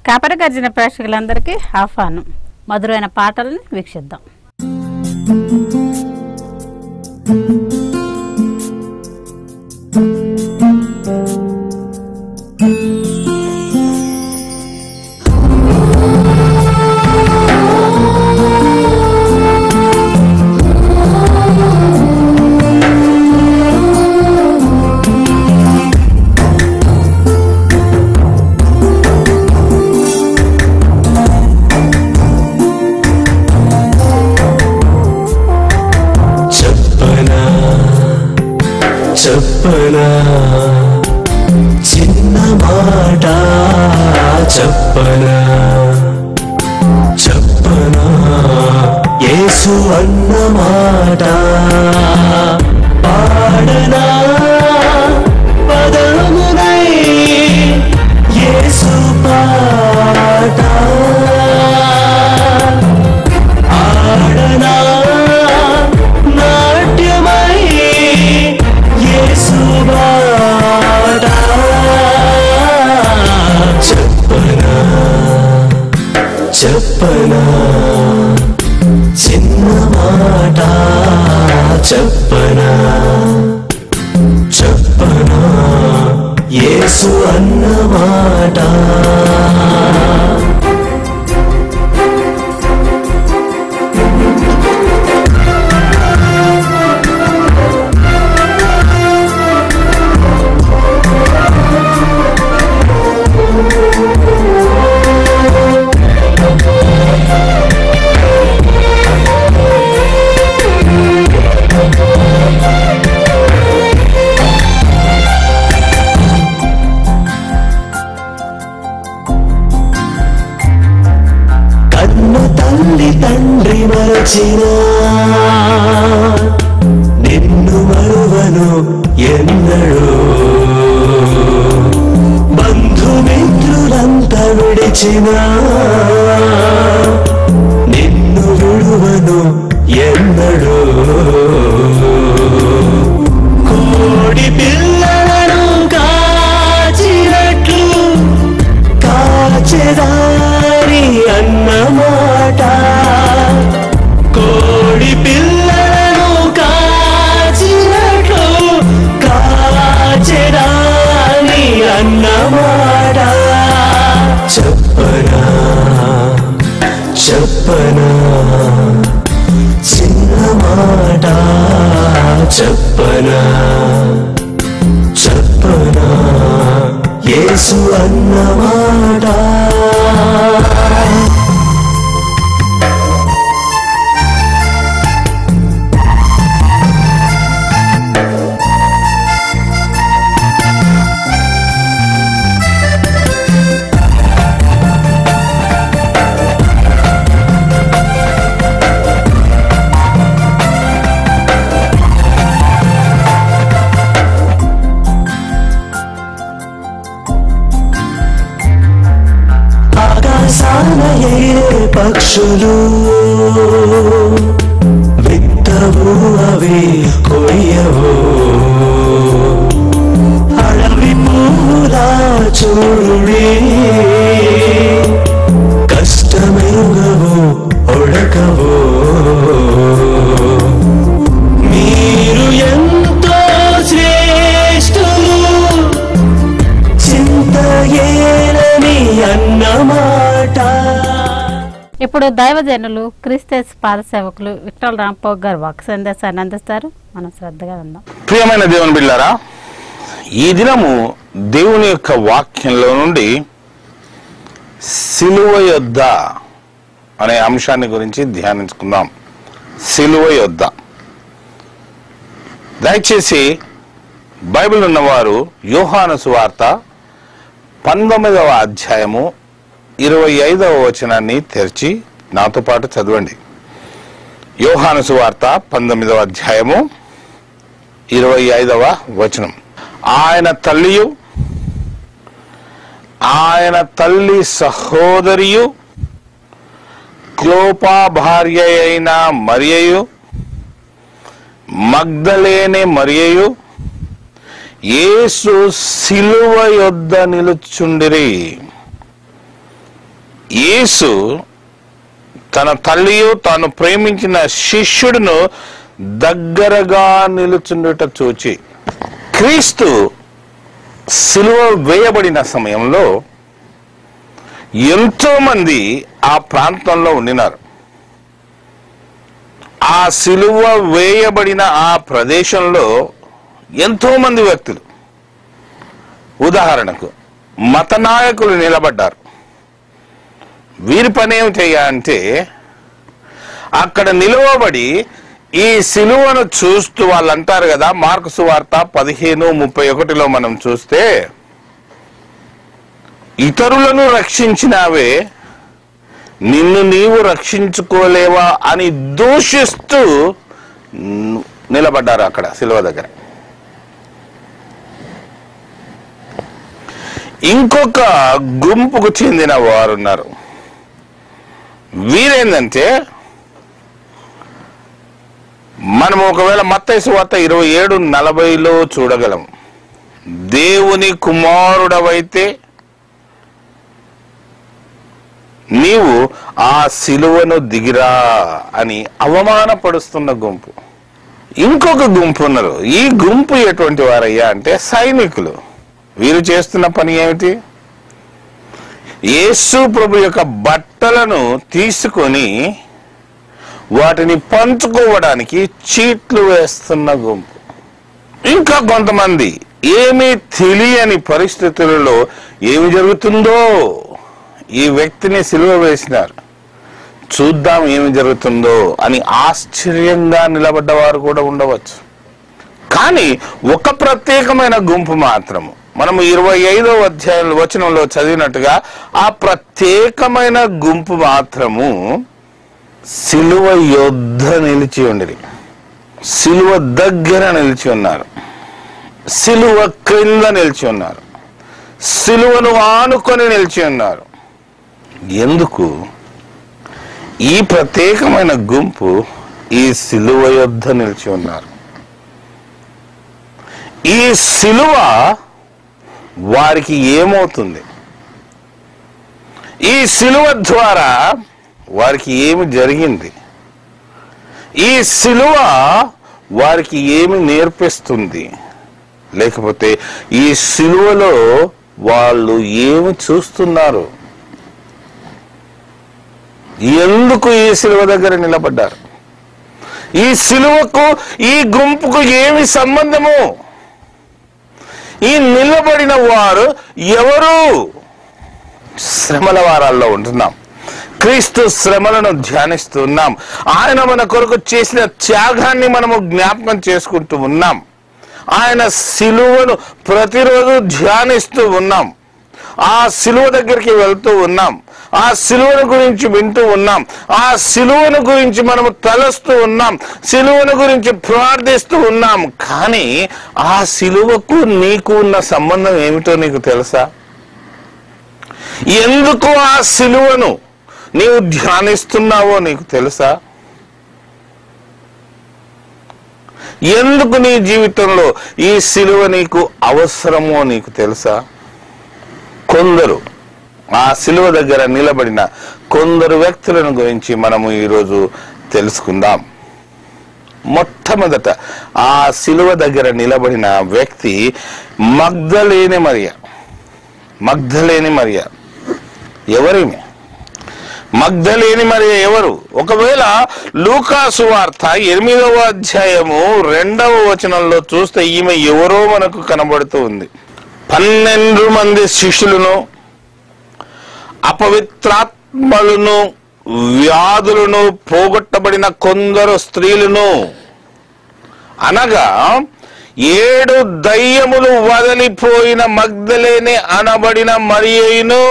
కాపరి గర్జన ప్రేక్షకులందరికీ ఆహ్వానం మధురైన పాటలను వీక్షిద్దాం చెప్పనా చెప్పనా చిన్న మాట చెప్పనా చెప్పనా యేసు అన్న మాట పాడనా పదమునై యేసు పాట ఆడనా నాట్యమై యేసు బాట చెప్పనా చెప్పనా చిన్న మాట చెప్పనా చెప్పనా యేసు అన్న మాట కన్ను తల్లి తండ్రి మరచిన నిన్ను మరువను ఎన్నడు బంధుమిత్రులంత విడిచిన నిన్ను విడువను ఎన్నడు కోడి పిల్లలను కాచినట్లు కాచెదారి అన్నమాట కోడి పిల్లలను కాచినట్లు కాచెదాని అన్నమాట చెప్పనా చెప్పనా చిన్న మాట చెప్పనా చెప్పనా యేసు అన్నమాట ఆకాశాన ఎగిరే పక్షులు విత్తవు అవి కొయ్యవు అడవి పూల చూడుడి కష్టమెరుగవు ఒడకవు మీరు ఎంతో శ్రేష్ఠులు చింత ఏనని అన్నమాట ఇప్పుడు దైవజనులు క్రిస్తస్ పాద సేవకులు విఠల్ రాంపో గారు వాక్ సందేశాన్ని అందిస్తారు మనం శ్రద్ధగా ఉందాం ప్రియమైన దేవుని బిళ్ళారా ఈ దినము దేవుని యొక్క వాక్యంలో నుండి సిలువ యొద్ద అనే అంశాన్ని గురించి ధ్యానించుకుందాం సిలువ యొద్ద దయచేసి బైబిల్ ఉన్నవారు యోహాను సువార్త పంతొమ్మిదవ అధ్యాయము ఇరవై ఐదవ వచనాన్ని తెరిచి నాతో పాటు చదవండి యోహాను సువార్త పంతొమ్మిదవ అధ్యాయము ఇరవై ఐదవ వచనం ఆయన తల్లియు ఆయన తల్లి సహోదరియు క్లోపా భార్య అయిన మరియయు మగ్ధలేని మరియయు యేసు సిలువ యొద్ద నిలుచుండిరి యేసు తన తల్లియు తాను ప్రేమించిన శిష్యుడును దగ్గరగా నిలుచుండుట చూచి క్రీస్తు సిలువ వేయబడిన సమయంలో ఎంతో మంది ఆ ప్రాంతంలో ఉండినారు ఆ సిలువ వేయబడిన ఆ ప్రదేశంలో ఎంతో మంది వ్యక్తులు ఉదాహరణకు మత నాయకులు నిలబడ్డారు వీరి పని ఏం చేయాలంటే అక్కడ నిలువబడి ఈ సిలువను చూస్తూ వాళ్ళు అంటారు కదా మార్కు సువార్త పదిహేను ముప్పై ఒకటిలో మనం చూస్తే ఇతరులను రక్షించినావే నిన్ను నీవు రక్షించుకోలేవా అని దూషిస్తూ న్- నిలబడ్డారు అక్కడ సిలువ దగ్గర ఇంకొక గుంపుకు చెందిన వారు ఉన్నారు వీరేందంటే మనం ఒకవేళ మత్తైసు వార్త ఇరవై ఏడు నలభైలో చూడగలం దేవుని కుమారుడవైతే నీవు ఆ సిలువను దిగిరా అని అవమానపడుస్తున్న గుంపు ఇంకొక గుంపు ఉన్నారు ఈ గుంపు ఎటువంటి వారయ్యా అంటే సైనికులు వీరు చేస్తున్న పని ఏమిటి యేసు ప్రభు యొక్క బట్టలను తీసుకొని వాటిని పంచుకోవడానికి చీట్లు వేస్తున్న గుంపు ఇంకా కొంతమంది ఏమీ తెలియని పరిస్థితులలో ఏమి జరుగుతుందో ఈ వ్యక్తిని సిలువ వేసినారు చూద్దాం ఏమి జరుగుతుందో అని ఆశ్చర్యంగా నిలబడ్డవారు కూడా ఉండవచ్చు కానీ ఒక ప్రత్యేకమైన గుంపు మాత్రము మనము ఇరవై ఐదో అధ్యాయం వచనంలో చదివినట్టుగా ఆ ప్రత్యేకమైన గుంపు మాత్రము సిలువ యొద్ధ నిలిచి ఉండిరి సిలువ దగ్గర నిలిచి ఉన్నారు సిలువ క్రింద నిలిచి ఉన్నారు సిలువను ఆనుకొని నిలిచి ఉన్నారు ఎందుకు ఈ ప్రత్యేకమైన గుంపు ఈ సిలువ యొద్ధ నిలిచి ఉన్నారు ఈ సిలువ వారికి ఏమవుతుంది ఈ సిలువ ద్వారా వారికి ఏమి జరిగింది ఈ సిలువ వారికి ఏమి నేర్పిస్తుంది లేకపోతే ఈ సిలువలో వాళ్ళు ఏమి చూస్తున్నారు ఎందుకు ఈ సిలువ దగ్గర నిలబడ్డారు ఈ సిలువకు ఈ గుంపుకు ఏమి సంబంధము ఈ నిలబడిన వారు ఎవరు శ్రమల వారాల్లో ఉంటున్నాం క్రీస్తు శ్రమలను ధ్యానిస్తున్నాం ఆయన మన కొరకు చేసిన త్యాగాన్ని మనము జ్ఞాపకం చేసుకుంటూ ఉన్నాం ఆయన సిలువను ప్రతిరోజు ధ్యానిస్తూ ఉన్నాం ఆ సిలువ దగ్గరికి వెళ్తూ ఉన్నాం ఆ సిలువను గురించి వింటూ ఉన్నాం ఆ సిలువను గురించి మనము తలస్తూ ఉన్నాం సిలువను గురించి ప్రార్థిస్తూ ఉన్నాం కానీ ఆ సిలువకు నీకు ఉన్న సంబంధం ఏమిటో నీకు తెలుసా ఎందుకు ఆ సిలువను నీవు ధ్యానిస్తున్నావో నీకు తెలుసా ఎందుకు నీ జీవితంలో ఈ సిలువ నీకు అవసరమో నీకు తెలుసా కొందరు ఆ సిలువ దగ్గర నిలబడిన కొందరు వ్యక్తులను గురించి మనము ఈరోజు తెలుసుకుందాం మొట్టమొదట ఆ సిలువ దగ్గర నిలబడిన వ్యక్తి మగ్ధలేని మరియ మగ్ధలేని మరియ ఎవరిమి మగ్ధలేని మరి ఎవరు ఒకవేళ లూకాసు వార్త ఎనిమిదవ అధ్యాయము రెండవ వచనంలో చూస్తే ఈమె ఎవరో మనకు కనబడుతూ ఉంది పన్నెండు మంది శిష్యులను అపవిత్రాత్మలను వ్యాధులను పోగొట్టబడిన కొందరు స్త్రీలను అనగా ఏడు దయ్యములు వదిలిపోయిన మగ్ధలేని అనబడిన మరియును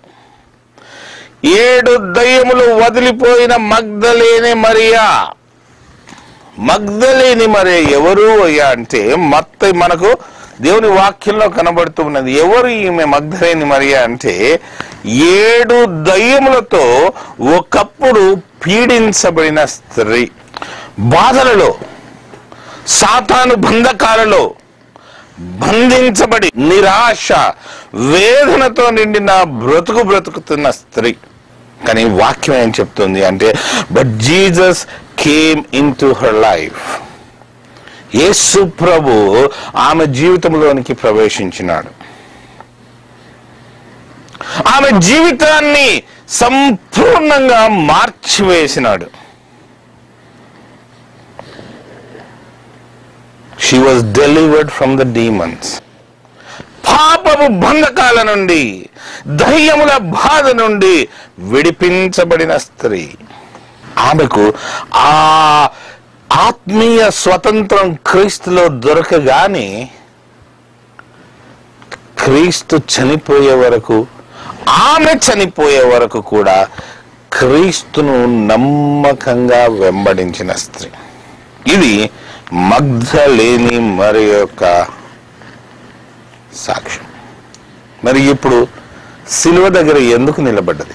ఏడు దయ్యములు వదిలిపోయిన మగ్ధలేని మరియా మగ్ధలేని మరి ఎవరు అయ్యా అంటే మత్త మనకు దేవుని వాక్యంలో కనబడుతూ ఉన్నది ఎవరు ఈమె మగ్ధలేని మరియా అంటే ఏడు దయ్యములతో ఒకప్పుడు పీడించబడిన స్త్రీ బాధలలో సాతాను బంధకాలలో బంధించబడి నిరాశ వేదనతో నిండిన బ్రతుకు బ్రతుకుతున్న స్త్రీ కానీ వాక్యం ఏం చెప్తుంది అంటే but Jesus came into her life యేసు ప్రభు ఆమె జీవితంలోనికి ప్రవేశించినాడు ఆమె జీవితాన్ని సంపూర్ణంగా మార్చివేసినాడు she was delivered from the demons పాపపు బంధకాల నుండి దయ్యముల బాధ నుండి విడిపించబడిన స్త్రీ ఆమెకు ఆ ఆత్మీయ స్వతంత్రం క్రీస్తులో దొరకగానే క్రీస్తు చనిపోయే వరకు ఆమె చనిపోయే వరకు కూడా క్రీస్తును నమ్మకంగా వెంబడించిన స్త్రీ ఇది మగ్ధలేని మరి యొక్క సాక్ష్యం మరి ఇప్పుడు సిలువ దగ్గర ఎందుకు నిలబడ్డది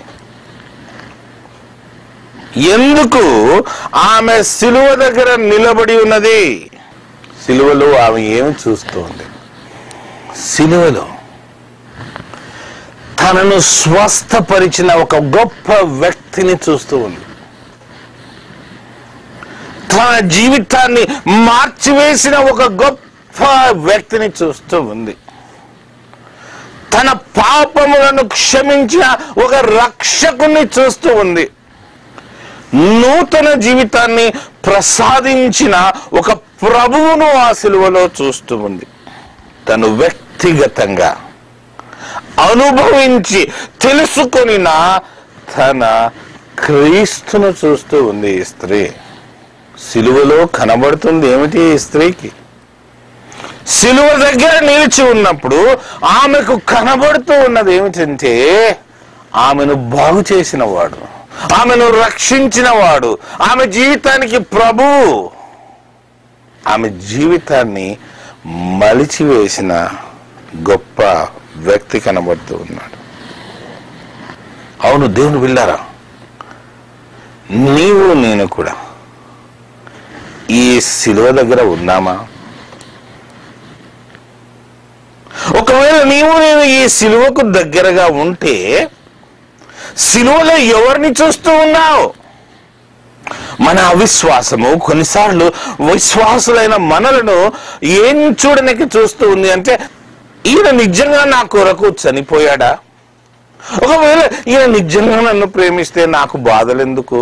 ఎందుకు ఆమె సిలువ దగ్గర నిలబడి ఉన్నది సిలువలో ఆమె ఏమి చూస్తోంది సిలువలో తనను స్వస్థపరిచిన ఒక గొప్ప వ్యక్తిని చూస్తూ ఉంది తన జీవితాన్ని మార్చివేసిన ఒక గొప్ప వ్యక్తిని చూస్తూ ఉంది తన పాపములను క్షమించిన ఒక రక్షకుని చూస్తూ ఉంది నూతన జీవితాన్ని ప్రసాదించిన ఒక ప్రభువును ఆ సిలువలో చూస్తూ ఉంది తను వ్యక్తిగతంగా అనుభవించి తెలుసుకొనిన తన క్రీస్తును చూస్తూ ఉంది ఈ స్త్రీ సిలువలో కనబడుతుంది ఏమిటి ఈ స్త్రీకి సిలువ దగ్గర నిలిచి ఉన్నప్పుడు ఆమెకు కనబడుతూ ఉన్నది ఏమిటంటే ఆమెను బాగు చేసిన వాడు ఆమెను రక్షించిన వాడు ఆమె జీవితానికి ప్రభువు ఆమె జీవితాన్ని మలిచివేసిన గొప్ప వ్యక్తి కనబడుతూ ఉన్నాడు అవును దేవుని వెళ్ళారా నీవు నేను కూడా ఈ శిలువ దగ్గర ఉన్నామా ఒకవేళ నీవు నేను ఈ సిలువకు దగ్గరగా ఉంటే సిలువలో ఎవరిని చూస్తూ ఉన్నావు మన అవిశ్వాసము కొన్నిసార్లు విశ్వాసులైన మనలను ఏం చూడడానికి చూస్తూ ఉంది అంటే ఈయన నిజంగా నా కొరకు చనిపోయాడా ఒకవేళ ఈయన నిజంగా నన్ను ప్రేమిస్తే నాకు బాధలు ఎందుకు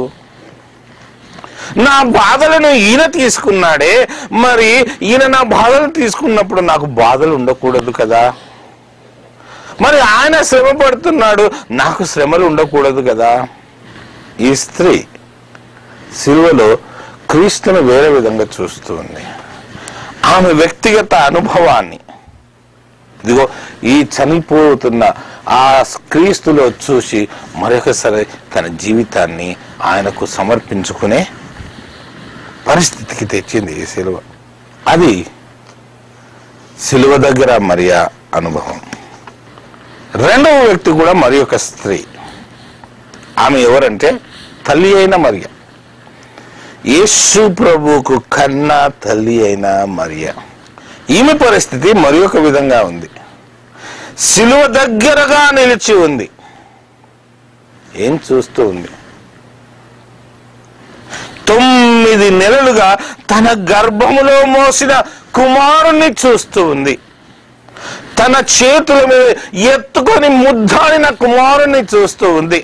నా బాధలను ఈయన తీసుకున్నాడే మరి ఈయన నా బాధలు తీసుకున్నప్పుడు నాకు బాధలు ఉండకూడదు కదా మరి ఆయన శ్రమ పడుతున్నాడు నాకు శ్రమలు ఉండకూడదు కదా ఈ స్త్రీ సిలువలో క్రీస్తును వేరే విధంగా చూస్తూ ఉంది ఆమె వ్యక్తిగత అనుభవాన్ని ఇదిగో ఈ చనిపోతున్న ఆ క్రీస్తులో చూసి మరొకసారి తన జీవితాన్ని ఆయనకు సమర్పించుకునే పరిస్థితికి తెచ్చింది ఈ సిలువ అది సిలువ దగ్గర మరియా అనుభవం రెండవ వ్యక్తి కూడా మరి ఒక స్త్రీ ఆమె ఎవరంటే తల్లి అయిన మరియ యేసు ప్రభువుకు కన్నా తల్లి అయిన మరియ ఈమె పరిస్థితి మరి ఒక విధంగా ఉంది సిలువ దగ్గరగా నిలిచి ఉంది ఏం చూస్తూ ఉంది తొమ్మిది నెలలుగా తన గర్భములో మోసిన కుమారుణ్ణి చూస్తూ ఉంది తన చేతుల మీద ఎత్తుకొని ముద్దాడిన కుమారుణ్ణి చూస్తూ ఉంది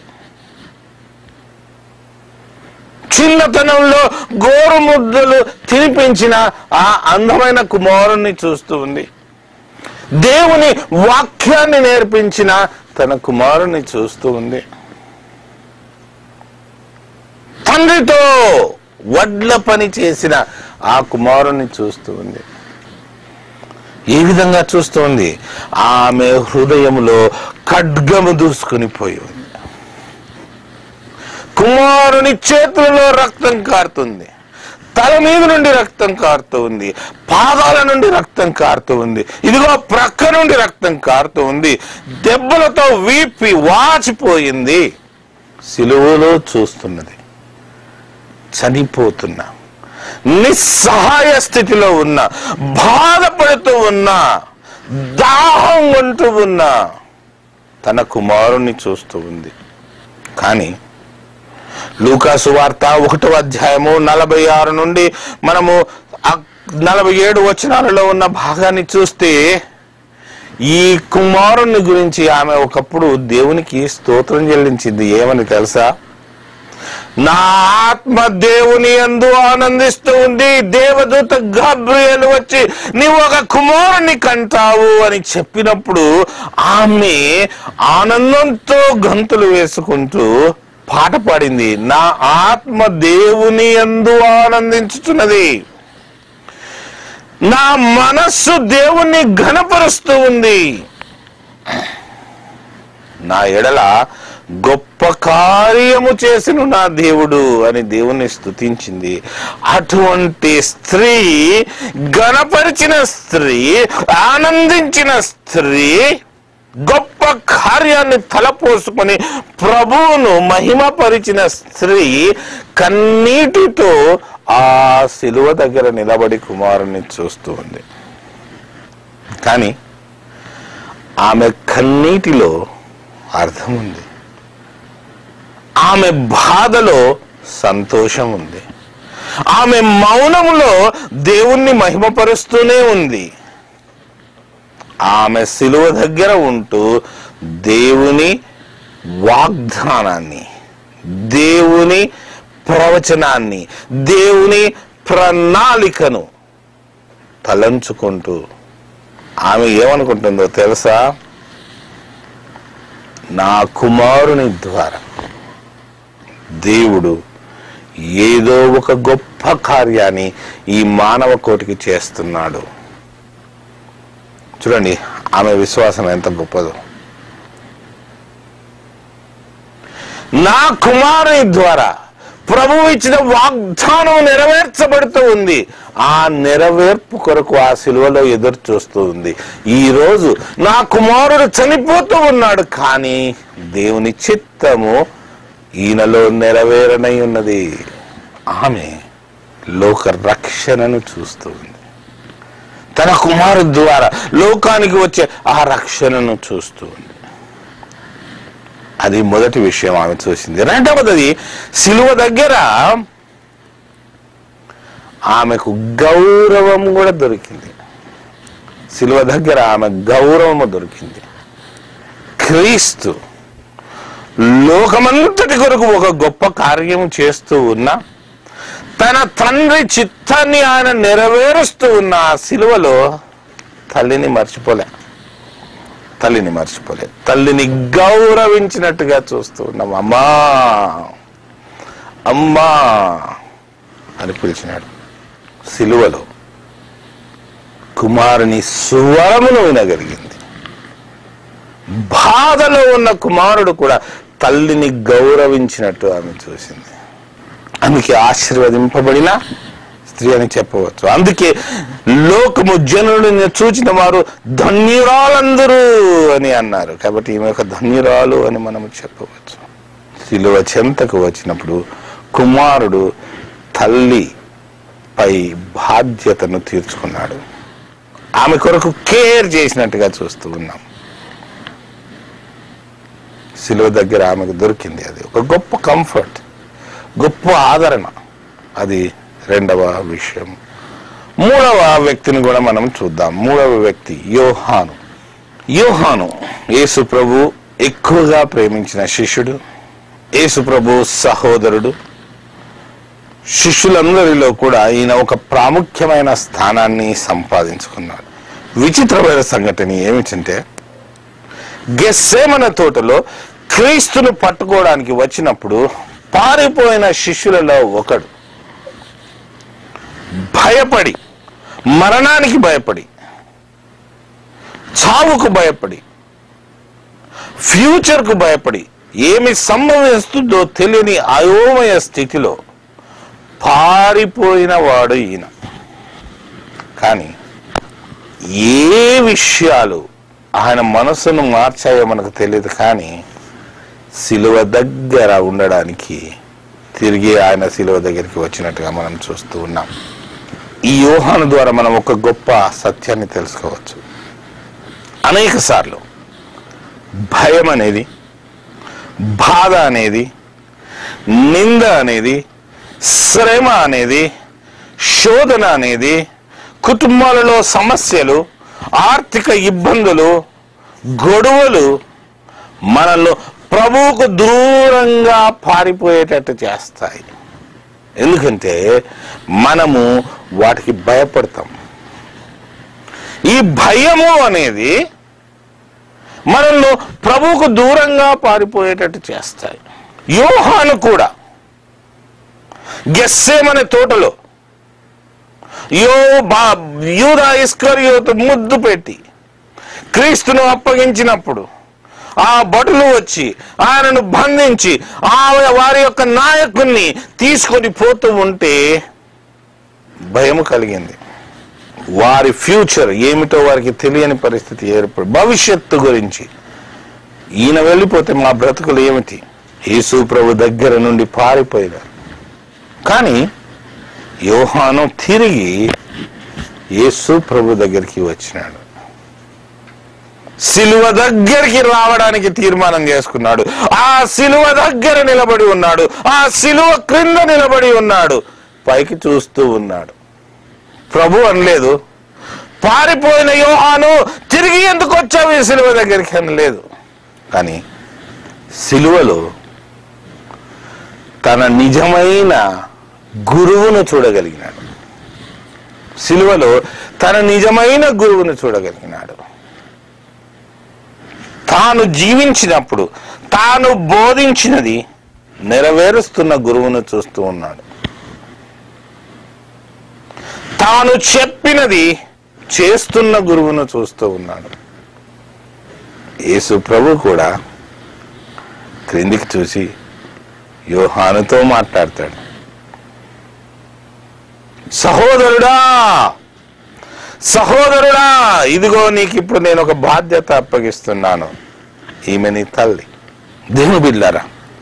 చిన్నతనంలో గోరు ముద్దలు తినిపించిన ఆ అందమైన కుమారుణ్ణి చూస్తూ ఉంది దేవుని వాక్యాన్ని నేర్పించిన తన కుమారుని చూస్తూ ఉంది తండ్రితో వడ్ల పని చేసిన ఆ కుమారుని చూస్తూ ఉంది ఏ విధంగా చూస్తూ ఉంది ఆమె హృదయములో ఖడ్గము దూసుకుని పోయి ఉంది కుమారుని చేతులలో రక్తం కారుతుంది తల మీద నుండి రక్తం కారుతూ ఉంది పాదాల నుండి రక్తం కారుతూ ఉంది ఇదిగో ప్రక్క నుండి రక్తం కారుతూ ఉంది దెబ్బలతో వీపి వాచిపోయింది సిలువలో చూస్తున్నది చనిపోతున్నా నిస్సహాయ స్థితిలో ఉన్న బాధపడుతూ ఉన్నా దాహం ఉంటూ ఉన్నా తన కుమారుణ్ణి చూస్తూ ఉంది కానీ లూకాసు వార్త ఒకటో అధ్యాయము నలభై ఆరు నుండి మనము ఆ నలభై ఏడు వచనాలలో ఉన్న భాగాన్ని చూస్తే ఈ కుమారుని గురించి ఆమె ఒకప్పుడు దేవునికి స్తోత్రం చెల్లించింది ఏమని తెలుసా నా ఆత్మ దేవుని అందు ఆనందిస్తూ ఉంది దేవదూత గాబ్రియలు వచ్చి నీవు ఒక కుమారుని కంటావు అని చెప్పినప్పుడు ఆమె ఆనందంతో గంతులు వేసుకుంటూ పాట పాడింది నా ఆత్మ దేవుని అందు ఆనందించుతున్నది నా మనస్సు దేవుణ్ణి ఘనపరుస్తూ ఉంది నా ఎడల గొప్ప కార్యము చేసిన నా దేవుడు అని దేవుణ్ణి స్తుతించింది అటువంటి స్త్రీ గణపరిచిన స్త్రీ ఆనందించిన స్త్రీ గొప్ప కార్యాన్ని తలపోసుకొని ప్రభువును మహిమపరిచిన స్త్రీ కన్నీటితో ఆ శిలువ దగ్గర నిలబడి కుమారుని చూస్తూ ఉంది కానీ ఆమె కన్నీటిలో అర్థం ఉంది ఆమె బాధలో సంతోషం ఉంది ఆమె మౌనములో దేవుణ్ణి మహిమపరుస్తూనే ఉంది ఆమె శిలువ దగ్గర ఉంటూ దేవుని వాగ్దానాన్ని దేవుని ప్రవచనాన్ని దేవుని ప్రణాళికను తలంచుకుంటూ ఆమె ఏమనుకుంటుందో తెలుసా నా కుమారుని ద్వారా దేవుడు ఏదో ఒక గొప్ప కార్యాన్ని ఈ మానవ కోటికి చేస్తున్నాడు చూడండి ఆమె విశ్వాసం ఎంత గొప్పదో నా కుమారుని ద్వారా ప్రభువు ఇచ్చిన వాగ్దానం నెరవేర్చబడుతూ ఉంది ఆ నెరవేర్పు కొరకు ఆ శిలువలో ఎదురు చూస్తూ ఉంది ఈ రోజు నా కుమారుడు చనిపోతూ ఉన్నాడు కానీ దేవుని చిత్తము ఈయనలో నెరవేరనై ఉన్నది ఆమె లోక రక్షణను చూస్తూ ఉంది తన కుమారుడు ద్వారా లోకానికి వచ్చే ఆ రక్షణను చూస్తూ ఉంది అది మొదటి విషయం ఆమె చూసింది రెండవది సిలువ దగ్గర ఆమెకు గౌరవం కూడా దొరికింది సిలువ దగ్గర ఆమె గౌరవము దొరికింది క్రీస్తు లోకమంతటి కొరకు ఒక గొప్ప కార్యము చేస్తూ ఉన్న తన తండ్రి చిత్తాన్ని ఆయన నెరవేరుస్తూ ఉన్న ఆ సిలువలో తల్లిని మర్చిపోలే తల్లిని మర్చిపోలే తల్లిని గౌరవించినట్టుగా చూస్తూ ఉన్నాం అమ్మా అమ్మా అని పిలిచినాడు సిలువలో కుమారుని స్వరమును వినగలిగింది బాధలో ఉన్న కుమారుడు కూడా తల్లిని గౌరవించినట్టు ఆమె చూసింది అందుకే ఆశీర్వదింపబడిన స్త్రీ అని చెప్పవచ్చు అందుకే లోకము జనులను చూచిన వారు ధన్యురాలందరూ అని అన్నారు కాబట్టి ఈమె ఒక ధన్యురాలు అని మనం చెప్పవచ్చు శిలువ చెంతకు వచ్చినప్పుడు కుమారుడు తల్లి పై బాధ్యతను తీర్చుకున్నాడు ఆమె కొరకు కేర్ చేసినట్టుగా చూస్తూ ఉన్నాం శిలువ దగ్గర ఆమెకు దొరికింది అది ఒక గొప్ప కంఫర్ట్ గొప్ప ఆదరణ అది రెండవ విషయం మూడవ వ్యక్తిని కూడా మనం చూద్దాం మూడవ వ్యక్తి యోహాను యోహాను యేసు ప్రభు ఎక్కువగా ప్రేమించిన శిష్యుడు యేసు ప్రభు సహోదరుడు శిష్యులందరిలో కూడా ఈయన ఒక ప్రాముఖ్యమైన స్థానాన్ని సంపాదించుకున్నాడు విచిత్రమైన సంఘటన ఏమిటంటే గెస్సేమన తోటలో క్రీస్తును పట్టుకోవడానికి వచ్చినప్పుడు పారిపోయిన శిష్యులలో ఒకడు భయపడి మరణానికి భయపడి చావుకు భయపడి ఫ్యూచర్కు భయపడి ఏమి సంభవిస్తుందో తెలియని అయోమయ స్థితిలో పారిపోయిన వాడు ఈయన కానీ ఏ విషయాలు ఆయన మనసును మార్చాయో మనకు తెలియదు కానీ సిలువ దగ్గర ఉండడానికి తిరిగి ఆయన సిలువ దగ్గరికి వచ్చినట్టుగా మనం చూస్తూ ఉన్నాం ఈ యోహాను ద్వారా మనం ఒక గొప్ప సత్యాన్ని తెలుసుకోవచ్చు అనేక సార్లు భయం అనేది బాధ అనేది నింద అనేది శ్రమ అనేది శోధన అనేది కుటుంబాలలో సమస్యలు ఆర్థిక ఇబ్బందులు గొడవలు మనల్ని ప్రభువుకు దూరంగా పారిపోయేటట్టు చేస్తాయి ఎందుకంటే మనము వాటికి భయపడతాం ఈ భయము అనేది మనల్ని ప్రభువుకు దూరంగా పారిపోయేటట్టు చేస్తాయి యోహాను కూడా గెస్సేమనే తోటలో యో బా యూదా ఇస్కరియోతు ముద్దు పెట్టి క్రీస్తును అప్పగించినప్పుడు ఆ భటులు వచ్చి ఆయనను బంధించి ఆ వారి యొక్క నాయకుణ్ణి తీసుకొని పోతూ ఉంటే భయం కలిగింది వారి ఫ్యూచర్ ఏమిటో వారికి తెలియని పరిస్థితి ఏర్పడి భవిష్యత్తు గురించి ఈయన వెళ్ళిపోతే మా బ్రతుకులు ఏమిటి యేసు ప్రభు దగ్గర నుండి పారిపోయారు కానీ యోహాను తిరిగి యేసు ప్రభు దగ్గరికి వచ్చినాడు సిలువ దగ్గరికి రావడానికి తీర్మానం చేసుకున్నాడు ఆ సిలువ దగ్గర నిలబడి ఉన్నాడు ఆ సిలువ క్రింద నిలబడి ఉన్నాడు పైకి చూస్తూ ఉన్నాడు ప్రభు అనలేదు పారిపోయిన యోహాను తిరిగి ఎందుకు వచ్చావు ఈ సిలువ దగ్గరికి అనలేదు కానీ సిలువలో తన నిజమైన గురువును చూడగలిగినాడు సిలువలో తన నిజమైన గురువును చూడగలిగినాడు తాను జీవించినప్పుడు తాను బోధించినది నెరవేరుస్తున్న గురువును చూస్తూ ఉన్నాడు తాను చెప్పినది చేస్తున్న గురువును చూస్తూ ఉన్నాడు యేసు ప్రభు కూడా క్రిందికి చూసి యోహానుతో మాట్లాడతాడు సహోదరుడా సహోదరుడా ఇదిగో నీకు ఇప్పుడు నేను ఒక బాధ్యత అప్పగిస్తున్నాను ఈమె నీ తల్లి దేవుని బిడ్డారా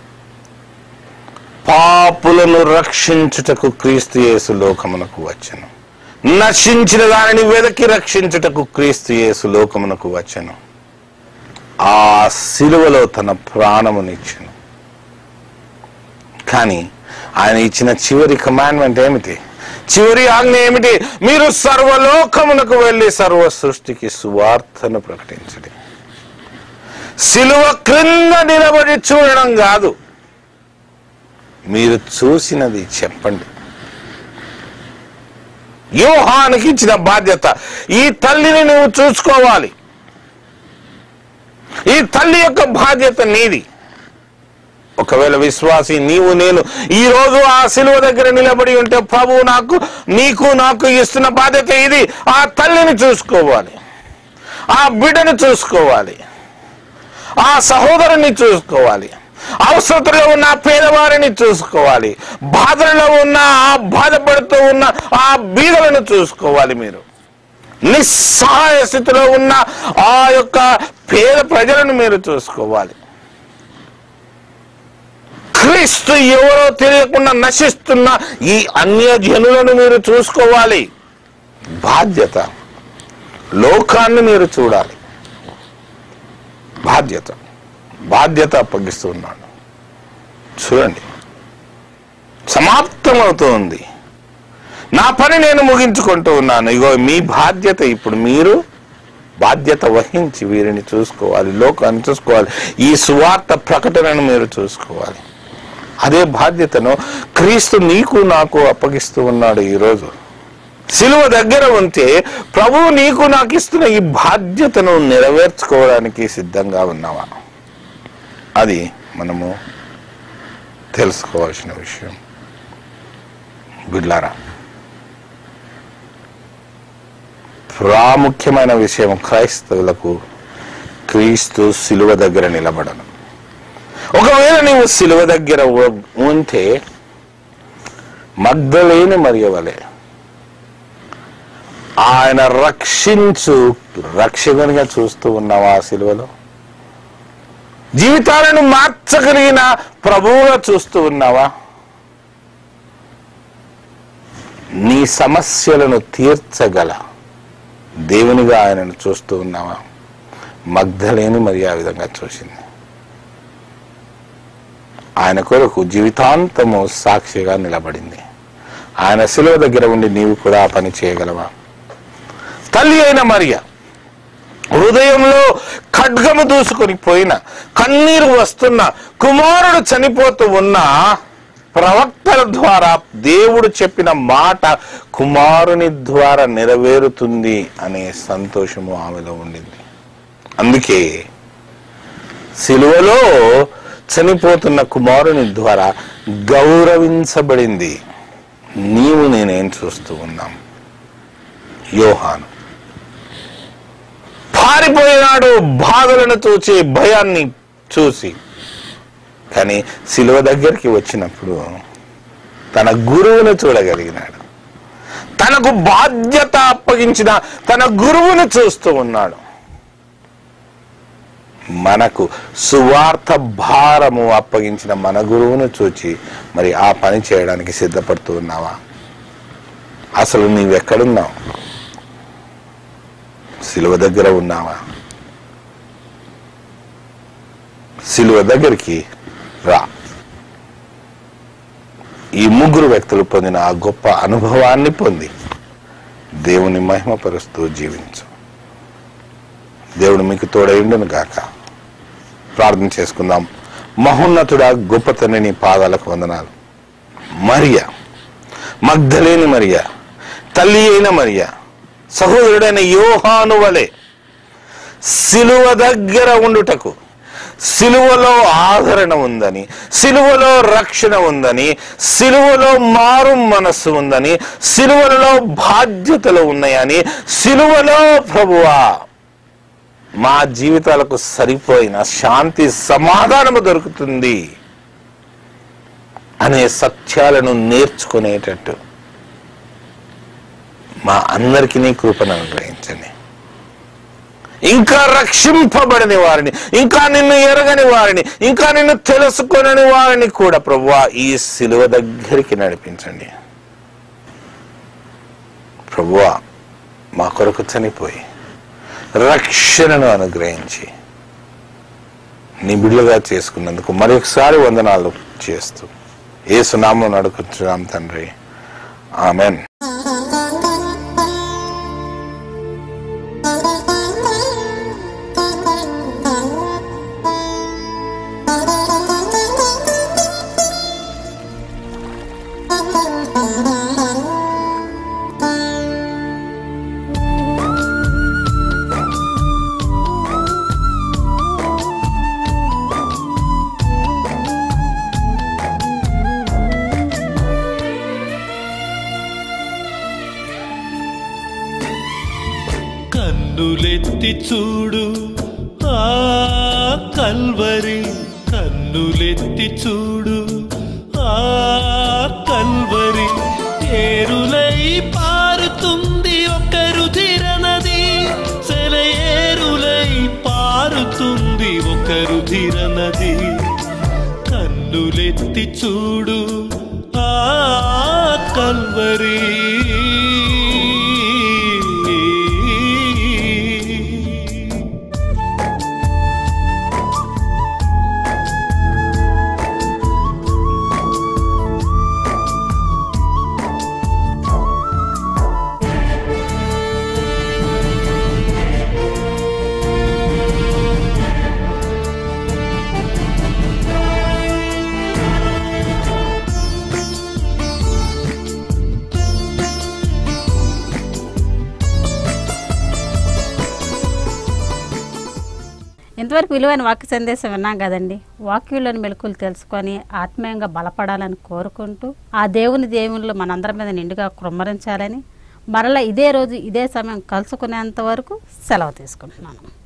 పాపులను రక్షించుటకు క్రీస్తు యేసు లోకమునకు వచ్చను నశించిన దానిని వెదకి రక్షించుటకు క్రీస్తు యేసు లోకమునకు వచ్చను ఆ సిలువలో తన ప్రాణమునిచ్చెను కానీ ఆయన ఇచ్చిన చివరి కమాండ్మెంట్ ఏమిటి చివరి ఆజ్ఞ ఏమిటి మీరు సర్వలోకమునకు వెళ్ళి సర్వ సృష్టికి సువార్తను ప్రకటించండి సిలువ క్రింద నిలబడి చూడడం కాదు మీరు చూసినది చెప్పండి యోహానికి ఇచ్చిన బాధ్యత ఈ తల్లిని నువ్వు చూసుకోవాలి ఈ తల్లి యొక్క బాధ్యత నీది ఒకవేళ విశ్వాసి నీవు నేను ఈ రోజు ఆ సిలువ దగ్గర నిలబడి ఉంటే ప్రభువు నాకు నీకు నాకు ఇస్తున్న బాధ్యత ఇది ఆ తల్లిని చూసుకోవాలి ఆ బిడ్డను చూసుకోవాలి ఆ సహోదరుని చూసుకోవాలి అవసరతలో ఉన్న ఆ పేదవారిని చూసుకోవాలి బాధలలో ఉన్న ఆ బాధపడుతూ ఉన్న ఆ బీదలను చూసుకోవాలి మీరు నిస్సహాయ స్థితిలో ఉన్న ఆ యొక్క పేద ప్రజలను మీరు చూసుకోవాలి క్రీస్తు ఎవరో తెలియకుండా నశిస్తున్న ఈ అన్య జనులను మీరు చూసుకోవాలి బాధ్యత లోకాన్ని మీరు చూడాలి బాధ్యత బాధ్యత అప్పగిస్తున్నాడు చూడండి సమాప్తమవుతోంది నా పని నేను ముగించుకుంటూ ఉన్నాను ఇగో మీ బాధ్యత ఇప్పుడు మీరు బాధ్యత వహించి వీరిని చూసుకోవాలి లోకాన్ని చూసుకోవాలి ఈ సువార్త ప్రకటనను మీరు చూసుకోవాలి అదే బాధ్యతను క్రీస్తు నీకు నాకు అప్పగిస్తూ ఉన్నాడు ఈరోజు సిలువ దగ్గర ఉంటే ప్రభువు నీకు నాకు ఇస్తున్న ఈ బాధ్యతను నెరవేర్చుకోవడానికి సిద్ధంగా ఉన్నావా అది మనము తెలుసుకోవాల్సిన విషయం బిడ్లారా ప్రాముఖ్యమైన విషయం క్రైస్తవులకు క్రీస్తు సిలువ దగ్గర నిలబడను ఒకవేళ నీవు సిలువ దగ్గర ఉ- ఉంటే మగ్ధలేని మరియవలే ఆయన రక్షించు రక్షకునిగా చూస్తూ ఉన్నావా ఆ సిలువలో జీవితాలను మార్చగలిగిన ప్రభువుగా చూస్తూ ఉన్నావా నీ సమస్యలను తీర్చగల దేవునిగా ఆయనను చూస్తూ ఉన్నావా మగ్ధలేని మరి ఆ విధంగా చూసింది ఆయన కొరకు జీవితాంతము సాక్షిగా నిలబడింది ఆయన శిలువ దగ్గర ఉండి నీవు కూడా ఆ పని చేయగలవా తల్లి అయిన మరియ హృదయంలో ఖడ్గము దూసుకొని పోయిన కన్నీరు వస్తున్న కుమారుడు చనిపోతూ ఉన్న ప్రవక్తల ద్వారా దేవుడు చెప్పిన మాట కుమారుని ద్వారా నెరవేరుతుంది అనే సంతోషము ఆమెలో ఉండింది అందుకే సిలువలో చనిపోతున్న కుమారుని ద్వారా గౌరవించబడింది నీవు నేనేం చూస్తూ ఉన్నాం యోహాను పారిపోయినాడు బాధలను చూచి భయాన్ని చూసి కానీ శిలువ దగ్గరికి వచ్చినప్పుడు తన గురువును చూడగలిగినాడు తనకు బాధ్యత అప్పగించిన తన గురువును చూస్తూ ఉన్నాడు మనకు సువార్త భారము అప్పగించిన మన గురువును చూచి మరి ఆ పని చేయడానికి సిద్ధపడుతూ ఉన్నావా అసలు నీవెక్కడున్నావు సిలువ దగ్గర ఉన్నావా సిలువ దగ్గరికి రా ఈ ముగ్గురు వ్యక్తులు పొందిన ఆ గొప్ప అనుభవాన్ని పొంది దేవుని మహిమపరుస్తూ జీవించు దేవుడు మీకు తోడైండును గాక ప్రార్థన చేసుకుందాం మహోన్నతుడా గొప్ప తండ్రి నీ పాదాలకు వందనాలు మరియా మగ్ధలేని మరియా తల్లి అయిన మరియా సహోదరుడైన యోహాను వలె సిలువ దగ్గర ఉండుటకు సిలువలో ఆదరణ ఉందని సిలువలో రక్షణ ఉందని సిలువలో మారు మనస్సు ఉందని సిలువలలో బాధ్యతలు ఉన్నాయని సిలువలో ప్రభువా మా జీవితాలకు సరిపోయిన శాంతి సమాధానము దొరుకుతుంది అనే సత్యాలను నేర్చుకునేటట్టు మా అందరికీ నీ కృపను అనుగ్రహించండి ఇంకా రక్షింపబడని వారిని ఇంకా నిన్ను ఎరగని వారిని ఇంకా నిన్ను తెలుసుకొనని వారిని కూడా ప్రభువా ఈ సిలువ దగ్గరికి నడిపించండి ప్రభువా మా కొరకు చనిపోయి రక్షణను అనుగ్రహించి నిబిడులుగా చేసుకున్నందుకు మరొకసారి వందనాలు చేస్తూ ఏ సునామం నడుకుంటున్నాం తండ్రి ఆమెన్ కన్నులెత్తి చూడు ఆ కల్వరి కన్నులెత్తి చూడు ఆ కల్వరి ఏరులై పారుతుంది ఒక రుధిర నది సెలయేరులై పారుతుంది ఒక రుధిర నది కన్నులెత్తి చూడు ఆ కల్వరి ఇంతవరకు విలువైన వాక్య సందేశం విన్నాం కదండి వాక్యులను మెలకులు తెలుసుకొని ఆత్మీయంగా బలపడాలని కోరుకుంటూ ఆ దేవుని దేవుళ్ళు మనందరి మీద నిండుగా కృమ్మరించాలని మరలా ఇదే రోజు ఇదే సమయం కలుసుకునేంత వరకు సెలవు తీసుకుంటున్నాను